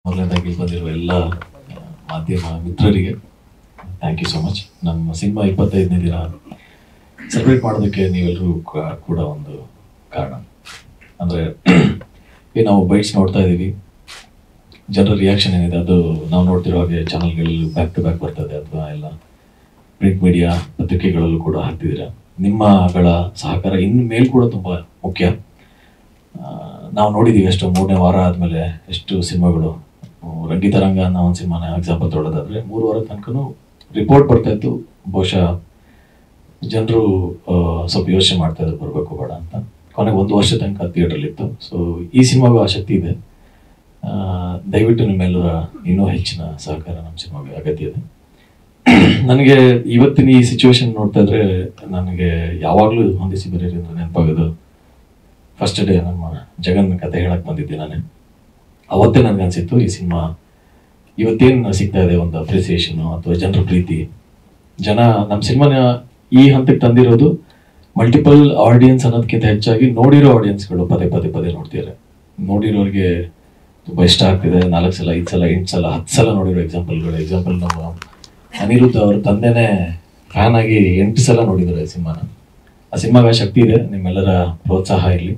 ಮೊದಲನೇದಾಗಿ ಇಲ್ಲಿ ಬಂದಿರುವ ಎಲ್ಲ ಆ, ಮಾಧ್ಯಮ ಮಿತ್ರರಿಗೆ ಥ್ಯಾಂಕ್ ಯು ಸೊ ಮಚ್ ನಮ್ಮ ಸಿನಿಮಾ ಇಪ್ಪತ್ತೈದನೇ ದಿನ ಸೆಲೆಬ್ರೇಟ್ ಮಾಡೋದಕ್ಕೆ ನೀವೆಲ್ಲರೂ ಕ- ಕೂಡ ಒಂದು ಕಾರಣ ಅಂದರೆ ಈ ನಾವು ಬೈಟ್ಸ್ ನೋಡ್ತಾ ಇದ್ದೀವಿ ಜನರ ರಿಯಾಕ್ಷನ್ ಏನಿದೆ ಅದು ನಾವು ನೋಡ್ತಿರೋ ಹಾಗೆ ಚಾನಲ್ಗಳಲ್ಲಿ ಬ್ಯಾಕ್ ಟು ಬ್ಯಾಕ್ ಬರ್ತದೆ ಅಥವಾ ಎಲ್ಲ ಪ್ರಿಂಟ್ ಮೀಡಿಯಾ ಪತ್ರಿಕೆಗಳಲ್ಲೂ ಕೂಡ ಹಾಕ್ತಿದ್ದೀರಾ ನಿಮ್ಮಗಳ ಸಹಕಾರ ಇನ್ನು ಮೇಲ್ ಕೂಡ ತುಂಬ ಮುಖ್ಯ ಆ, ನಾವು ನೋಡಿದ್ದೀವಿ ಎಷ್ಟು ಮೂರನೇ ವಾರ ಆದಮೇಲೆ ಎಷ್ಟು ಸಿನಿಮಾಗಳು ಆ, ರಂಗಿತರಂಗ ಅನ್ನೋ ಒಂದು ಸಿನಿಮಾನ ಎಕ್ಸಾಂಪಲ್ ತೊಗೊಳೋದಾದ್ರೆ ಮೂರು ವಾರ ತನಕನೂ ರಿಪೋರ್ಟ್ ಬರ್ತಾ ಇತ್ತು ಬಹುಶಃ ಜನರು ಸ್ವಲ್ಪ ಯೋಚನೆ ಮಾಡ್ತಾ ಇದ್ರು ಬರಬೇಕು ಬೇಡ ಅಂತ ಕೊನೆಗೆ ಒಂದು ವರ್ಷ ತನಕ ಥಿಯೇಟ್ರಲ್ಲಿ ಇತ್ತು ಸೊ ಈ ಸಿನಿಮಾಗೂ ಆ ಶಕ್ತಿ ಇದೆ ಆ, ದಯವಿಟ್ಟು ನಿಮ್ಮೆಲ್ಲರ ಇನ್ನೂ ಹೆಚ್ಚಿನ ಸಹಕಾರ ನಮ್ಮ ಸಿನಿಮಾಗೆ ಅಗತ್ಯ ಇದೆ ನನಗೆ ಇವತ್ತಿನ ಈ ಸಿಚುವೇಶನ್ ನೋಡ್ತಾ ಇದ್ರೆ ನನಗೆ ಯಾವಾಗಲೂ ಹೊಂದಿಸಿ ಬರೀರಿ ಅಂದ್ರೆ ನೆನಪಾಗೋದು ಫಸ್ಟ್ ಡೇ ನಮ್ಮ ಜಗನ್ ಕತೆ ಹೇಳಕ್ ಬಂದಿದ್ದೆ ನಾನೇ ಅವತ್ತೇ ನನಗೆ ಅನ್ಸಿತ್ತು ಈ ಸಿನಿಮಾ ಇವತ್ತೇನು ಸಿಗ್ತಾ ಇದೆ ಒಂದು ಅಪ್ರಿಸಿಯೇಷನ್ ಅಥವಾ ಜನರ ಪ್ರೀತಿ ಜನ ನಮ್ಮ ಸಿನಿಮಾನ ಈ ಹಂತಕ್ಕೆ ತಂದಿರೋದು ಮಲ್ಟಿಪಲ್ ಆಡಿಯನ್ಸ್ ಅನ್ನೋದಕ್ಕಿಂತ ಹೆಚ್ಚಾಗಿ ನೋಡಿರೋ ಆಡಿಯನ್ಸ್ಗಳು ಪದೇ ಪದೇ ಪದೇ ನೋಡ್ತಿದ್ದಾರೆ ನೋಡಿರೋರಿಗೆ ತುಂಬ ಇಷ್ಟ ಆಗ್ತಿದೆ ನಾಲ್ಕು ಸಲ ಐದು ಸಲ ಎಂಟು ಸಲ ಹತ್ತು ಸಲ ನೋಡಿರೋ ಎಕ್ಸಾಂಪಲ್ಗಳು ಎಕ್ಸಾಂಪಲ್ ನಮ್ಮ ಅನಿರುದ್ಧ ಅವ್ರ ತಂದೆನೇ ಫ್ಯಾನ್ ಆಗಿ ಎಂಟು ಸಲ ನೋಡಿದ್ದಾರೆ ಸಿನಿಮಾನ ಆ ಸಿನಿಮಾಗ ಶಕ್ತಿ ಇದೆ ನಿಮ್ಮೆಲ್ಲರ ಪ್ರೋತ್ಸಾಹ ಇರಲಿ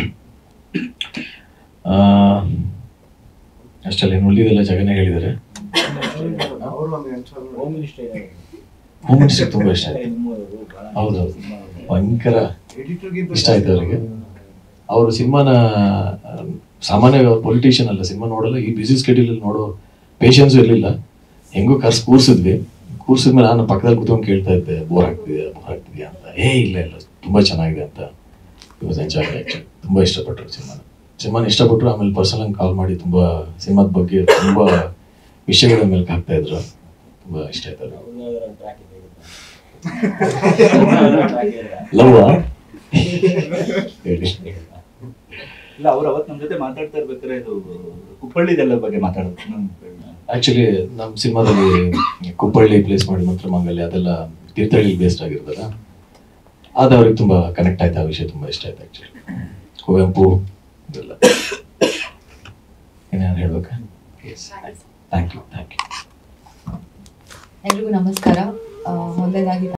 ಅಷ್ಟಲ್ಲಿ ಏನು ಉಳಿದಿದೆಲ್ಲ ಜಗನೇ ಹೇಳಿದ್ದಾರೆ ಹೋಮ್ ಮಿನಿಸ್ಟರ್ ತುಂಬ ಇಷ್ಟ ಆಯ್ತು ಹೌದೌದು ಭಯಂಕರ ಇಷ್ಟ ಆಯ್ತು ಅವರಿಗೆ ಅವರು ಸಿನಿಮಾನ ಆ, ಸಾಮಾನ್ಯ ಪೊಲಿಟಿಷಿಯನ್ ಅಲ್ಲ ಸಿನಿಮಾ ನೋಡಲ್ಲ ಈ ಬಿಸಿ ಸ್ಕೆಡ್ಯೂಲ್ ನೋಡೋ ಪೇಷನ್ಸು ಇರಲಿಲ್ಲ ಹೆಂಗೂ ಕರ್ಸ್ ಕೂರ್ಸಿದ್ವಿ ಕೂರ್ಸಿದ್ಮೇಲೆ ನಾನು ಪಕ್ಕದಲ್ಲಿ ಕೂತ್ಕೊಂಡು ಕೇಳ್ತಾ ಇದ್ದೆ ಬೋರ್ ಆಗ್ತಿದೆಯಾ ಬೋರ್ ಆಗ್ತಿದೆಯಾ ಅಂತ ಏ ಇಲ್ಲ ಇಲ್ಲ ತುಂಬ ಚೆನ್ನಾಗಿದೆ ಅಂತ ವಾಸ್ ಎಂಜಾಯ್ ಆ್ಯಕ್ಚುಲಿ ತುಂಬ ಇಷ್ಟಪಟ್ಟರು ಸಿನಿಮಾನ ಸಿನಿಮಾನ ಇಷ್ಟಪಟ್ಟರು ಆಮೇಲೆ ಪರ್ಸನಲ್ ಕಾಲ್ ಮಾಡಿ ತುಂಬ ಸಿನಿಮಾದ ಬಗ್ಗೆ ತುಂಬ ವಿಷಯಗಳ ಮೇಲೆ ಹಾಕ್ತಾ ಇದ್ರು ತುಂಬ ಇಷ್ಟ ಆಯ್ತು ಲವ್ ಹೇಳಿ ಇಲ್ಲ ಅವ್ರು ಅವತ್ತು ನಮ್ಮ ಜೊತೆ ಮಾತಾಡ್ತಾ ಇರ್ಬೇಕಾದ್ರೆ ಇದು ಕುಪ್ಪಳ್ಳಿದೆಲ್ಲ ಬಗ್ಗೆ ಮಾತಾಡೋದು ಆಕ್ಚುಲಿ ನಮ್ಮ ಸಿನಿಮಾದಲ್ಲಿ ಕುಪ್ಪಳ್ಳಿ ಪ್ಲೇಸ್ ಮಾಡಿ ಮಂತ್ರ ಮಾಂಗಲ್ಯ ಅದೆಲ್ಲ ತೀರ್ಥಹಳ್ಳಿ ಬೇಸ್ಡ್ ಆಗಿರ್ತಲ್ಲ ಅದು ಅವ್ರಿಗೆ ತುಂಬಾ ಕನೆಕ್ಟ್ ಆಯ್ತು ಆ ವಿಷಯ ತುಂಬಾ ಇಷ್ಟ ಆಯ್ತು ಆಕ್ಚುಲಿ ಕುವೆಂಪು ಇದೆಲ್ಲ ಏನೇನು ಹೇಳ್ಬೇಕಾ ಥ್ಯಾಂಕ್ ಯು ಥ್ಯಾಂಕ್ ಯು ಎಲ್ರಿಗೂ ನಮಸ್ಕಾರ ಆ, ಮೊದಲನೇದಾಗಿ